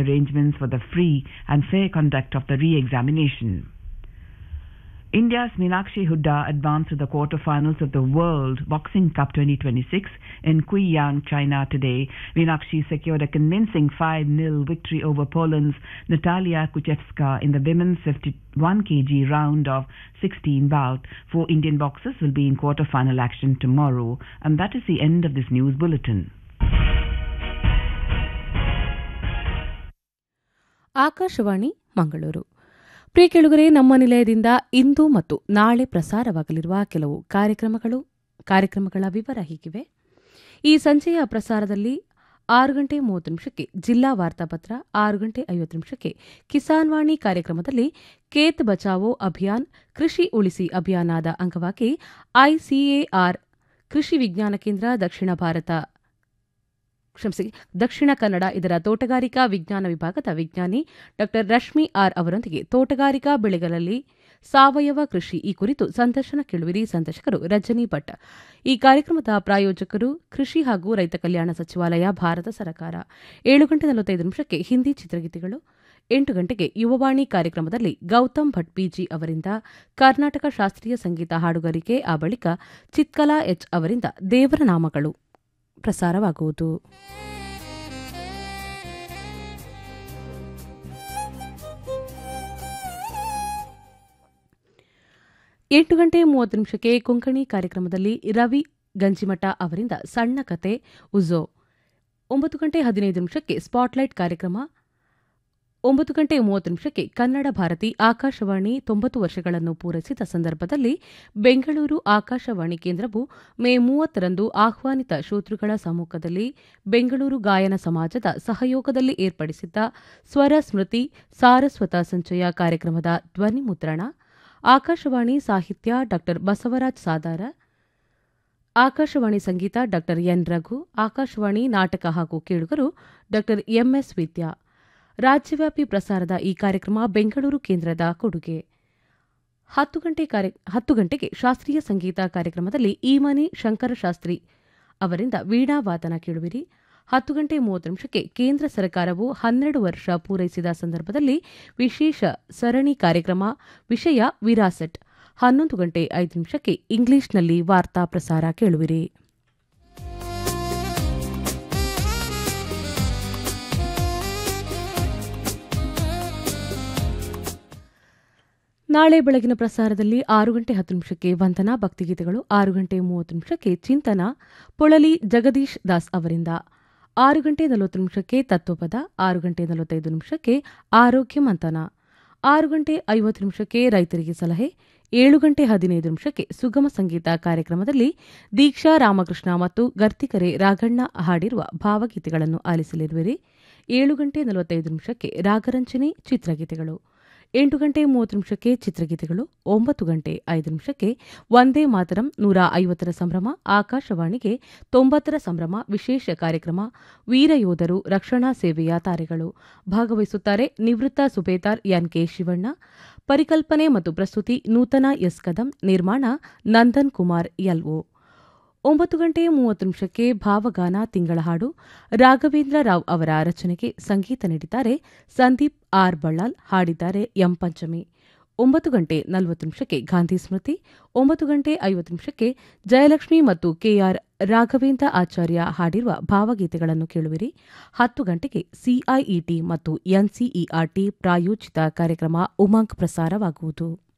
arrangements for the free and fair conduct of the re-examination. India's Meenakshi Hooda advanced to the quarterfinals of the World Boxing Cup 2026 in Guiyang, China today. Meenakshi secured a convincing 5-0 victory over Poland's Natalia Kuchevska in the women's 51 kg round of 16 bout. Four Indian boxers will be in quarterfinal action tomorrow. And that is the end of this news bulletin. Akashvani Mangaluru ಪ್ರಿಯ ಕೆಳುಗರೆ ನಮ್ಮ ನಿಲಯದಿಂದ ಇಂದು ಮತ್ತು ನಾಳೆ ಪ್ರಸಾರವಾಗಲಿರುವ ಕೆಲವು ಕಾರ್ಯಕ್ರಮಗಳು ಕಾರ್ಯಕ್ರಮಗಳ ವಿವರ ಹೀಗಿವೆ ಈ ಸಂಜೆಯ ಪ್ರಸಾರದಲ್ಲಿ ಆರು ಗಂಟೆ ಮೂವತ್ತು ನಿಮಿಷಕ್ಕೆ ಜಿಲ್ಲಾ ವಾರ್ತಾಪತ್ರ ಆರು ಗಂಟೆ ಐವತ್ತು ನಿಮಿಷಕ್ಕೆ ಕಿಸಾನ್ ವಾಣಿ ಕಾರ್ಯಕ್ರಮದಲ್ಲಿ ಕೇತ್ ಬಚಾವೋ ಅಭಿಯಾನ್ ಕೃಷಿ ಉಳಿಸಿ ಅಭಿಯಾನದ ಅಂಗವಾಗಿ ಐಸಿಎಆರ್ ಕೃಷಿ ವಿಜ್ಞಾನ ಕೇಂದ್ರ ದಕ್ಷಿಣ ಭಾರತ ಕ್ಷಮಿಸಿ ದಕ್ಷಿಣ ಕನ್ನಡ ಇದರ ತೋಟಗಾರಿಕಾ ವಿಜ್ಞಾನ ವಿಭಾಗದ ವಿಜ್ಞಾನಿ ಡಾ ರಶ್ಮಿ ಆರ್ ಅವರೊಂದಿಗೆ ತೋಟಗಾರಿಕಾ ಬೆಳೆಗಳಲ್ಲಿ ಸಾವಯವ ಕೃಷಿ ಈ ಕುರಿತು ಸಂದರ್ಶನ ಕೇಳುವಿರಿ ಸಂದರ್ಶಕರು ರಜನಿ ಭಟ್ ಈ ಕಾರ್ಯಕ್ರಮದ ಪ್ರಾಯೋಜಕರು ಕೃಷಿ ಹಾಗೂ ರೈತ ಕಲ್ಯಾಣ ಸಚಿವಾಲಯ ಭಾರತ ಸರ್ಕಾರ ಏಳು ಗಂಟೆ ನಲವತ್ತೈದು ನಿಮಿಷಕ್ಕೆ ಹಿಂದಿ ಚಿತ್ರಗೀತೆಗಳು ಎಂಟು ಗಂಟೆಗೆ ಯುವವಾಣಿ ಕಾರ್ಯಕ್ರಮದಲ್ಲಿ ಗೌತಮ್ ಭಟ್ ಪಿಜಿ ಅವರಿಂದ ಕರ್ನಾಟಕ ಶಾಸ್ತ್ರೀಯ ಸಂಗೀತ ಹಾಡುಗಾರಿಕೆ ಆ ಬಳಿಕ ಚಿತ್ಕಲಾ ಎಚ್ ಅವರಿಂದ ದೇವರ ನಾಮಗಳು ಪ್ರಸಾರವಾಗುವುದು ಎಂಟು ಗಂಟೆ ಮೂವತ್ತು ನಿಮಿಷಕ್ಕೆ ಕೊಂಕಣಿ ಕಾರ್ಯಕ್ರಮದಲ್ಲಿ ರವಿ ಗಂಜಿಮಠ ಅವರಿಂದ ಸಣ್ಣ ಕತೆ ಉಜೋ ಒಂಬತ್ತು ಗಂಟೆ ಹದಿನೈದು ನಿಮಿಷಕ್ಕೆ ಸ್ಪಾಟ್ಲೈಟ್ ಕಾರ್ಯಕ್ರಮ ಒಂಬತ್ತು ಗಂಟೆ ಮೂವತ್ತು ನಿಮಿಷಕ್ಕೆ ಕನ್ನಡ ಭಾರತಿ ಆಕಾಶವಾಣಿ ತೊಂಬತ್ತು ವರ್ಷಗಳನ್ನು ಪೂರೈಸಿದ ಸಂದರ್ಭದಲ್ಲಿ ಬೆಂಗಳೂರು ಆಕಾಶವಾಣಿ ಕೇಂದ್ರವು ಮೇ ಮೂವತ್ತರಂದು ಆಹ್ವಾನಿತ ಶ್ರೋತೃಗಳ ಸಮ್ಮುಖದಲ್ಲಿ ಬೆಂಗಳೂರು ಗಾಯನ ಸಮಾಜದ ಸಹಯೋಗದಲ್ಲಿ ಏರ್ಪಡಿಸಿದ್ದ ಸ್ವರ ಸ್ಮೃತಿ ಸಾರಸ್ವತ ಸಂಚಯ ಕಾರ್ಯಕ್ರಮದ ಧ್ವನಿ ಮುದ್ರಣ ಆಕಾಶವಾಣಿ ಸಾಹಿತ್ಯ ಡಾ ಬಸವರಾಜ್ ಸಾದಾರ ಆಕಾಶವಾಣಿ ಸಂಗೀತ ಡಾ ಎನ್ ರಘು ಆಕಾಶವಾಣಿ ನಾಟಕ ಹಾಗೂ ಕೇಳುಗರು ಡಾ ಎಂಎಸ್ ವಿದ್ಯಾ ರಾಜ್ಯವ್ಯಾಪಿ ಪ್ರಸಾರದ ಈ ಕಾರ್ಯಕ್ರಮ ಬೆಂಗಳೂರು ಕೇಂದ್ರದ ಕೊಡುಗೆ ಹತ್ತು ಗಂಟೆ ಹತ್ತು ಗಂಟೆಗೆ ಶಾಸ್ತ್ರೀಯ ಸಂಗೀತ ಕಾರ್ಯಕ್ರಮದಲ್ಲಿ ಈಮನಿ ಶಂಕರಶಾಸ್ತ್ರಿ ಅವರಿಂದ ವೀಣಾವಾದನ ಕೇಳುವಿರಿ ಹತ್ತು ಗಂಟೆ ಮೂವತ್ತು ನಿಮಿಷಕ್ಕೆ ಕೇಂದ್ರ ಸರ್ಕಾರವು ಹನ್ನೆರಡು ವರ್ಷ ಪೂರೈಸಿದ ಸಂದರ್ಭದಲ್ಲಿ ವಿಶೇಷ ಸರಣಿ ಕಾರ್ಯಕ್ರಮ ವಿಷಯ ವಿರಾಸೆಟ್ ಹನ್ನೊಂದು ಗಂಟೆ ಐದು ನಿಮಿಷಕ್ಕೆ ಇಂಗ್ಲಿಷ್ನಲ್ಲಿ ವಾರ್ತಾ ಪ್ರಸಾರ ಕೇಳುವಿರಿ ನಾಳೆ ಬೆಳಗಿನ ಪ್ರಸಾರದಲ್ಲಿ ಆರು ಗಂಟೆ ಹತ್ತು ನಿಮಿಷಕ್ಕೆ ವಂದನಾ ಭಕ್ತಿಗೀತೆಗಳು ಆರು ಗಂಟೆ ಮೂವತ್ತು ನಿಮಿಷಕ್ಕೆ ಚಿಂತನ ಪೊಳಲಿ ಜಗದೀಶ್ ದಾಸ್ ಅವರಿಂದ ಆರು ಗಂಟೆ ನಲವತ್ತು ನಿಮಿಷಕ್ಕೆ ತತ್ವಪದ ಆರು ಗಂಟೆ ನಲವತ್ತೈದು ನಿಮಿಷಕ್ಕೆ ಆರೋಗ್ಯ ಮಂಥನ ಆರು ಗಂಟೆ ಐವತ್ತು ನಿಮಿಷಕ್ಕೆ ರೈತರಿಗೆ ಸಲಹೆ ಏಳು ಗಂಟೆ ಹದಿನೈದು ನಿಮಿಷಕ್ಕೆ ಸುಗಮ ಸಂಗೀತ ಕಾರ್ಯಕ್ರಮದಲ್ಲಿ ದೀಕ್ಷಾ ರಾಮಕೃಷ್ಣ ಮತ್ತು ಗರ್ತಿಕರೆ ರಾಘಣ್ಣ ಹಾಡಿರುವ ಭಾವಗೀತೆಗಳನ್ನು ಆಲಿಸಲಿರುವಿರಿ ಏಳು ಗಂಟೆ ನಲವತ್ತೈದು ನಿಮಿಷಕ್ಕೆ ರಾಗರಂಚನೆ ಚಿತ್ರಗೀತೆಗಳು ಎಂಟು ಗಂಟೆ ಮೂವತ್ತು ನಿಮಿಷಕ್ಕೆ ಚಿತ್ರಗೀತೆಗಳು ಒಂಬತ್ತು ಗಂಟೆ ಐದು ನಿಮಿಷಕ್ಕೆ ಒಂದೇ ಮಾತರಂ ನೂರ ಐವತ್ತರ ಸಂಭ್ರಮ ಆಕಾಶವಾಣಿಗೆ ತೊಂಬತ್ತರ ಸಂಭ್ರಮ ವಿಶೇಷ ಕಾರ್ಯಕ್ರಮ ವೀರಯೋಧರು ರಕ್ಷಣಾ ಸೇವೆಯ ತಾರೆಗಳು ಭಾಗವಹಿಸುತ್ತಾರೆ ನಿವೃತ್ತ ಸುಬೇದಾರ್ ಎನ್ ಕೆ ಶಿವಣ್ಣ ಪರಿಕಲ್ಪನೆ ಮತ್ತು ಪ್ರಸ್ತುತಿ ನೂತನ ಎಸ್ ಕದಂ ನಿರ್ಮಾಣ ನಂದನ್ ಕುಮಾರ್ ಎಲ್ಒ ಒಂಬತ್ತು ಗಂಟೆ ಮೂವತ್ತು ನಿಮಿಷಕ್ಕೆ ಭಾವಗಾನ ತಿಂಗಳ ಹಾಡು ರಾಘವೇಂದ್ರ ರಾವ್ ಅವರ ರಚನೆಗೆ ಸಂಗೀತ ನೀಡಿದ್ದಾರೆ ಸಂದೀಪ್ ಆರ್ ಬಳ್ಳಾಲ್ ಹಾಡಿದ್ದಾರೆ ಎಂ ಪಂಚಮಿ ಒಂಬತ್ತು ಗಂಟೆ ನಲವತ್ತು ನಿಮಿಷಕ್ಕೆ ಗಾಂಧಿ ಸ್ಮೃತಿ ಒಂಬತ್ತು ಗಂಟೆ ಐವತ್ತು ನಿಮಿಷಕ್ಕೆ ಜಯಲಕ್ಷ್ಮಿ ಮತ್ತು ಕೆಆರ್ ರಾಘವೇಂದ್ರ ಆಚಾರ್ಯ ಹಾಡಿರುವ ಭಾವಗೀತೆಗಳನ್ನು ಕೇಳುವಿರಿ ಹತ್ತು ಗಂಟೆಗೆ ಸಿಐಇಟಿ ಮತ್ತು ಎನ್ಸಿಇಆರ್ಟಿ ಪ್ರಾಯೋಜಿತ ಕಾರ್ಯಕ್ರಮ ಉಮಂಗ್ ಪ್ರಸಾರವಾಗುವುದು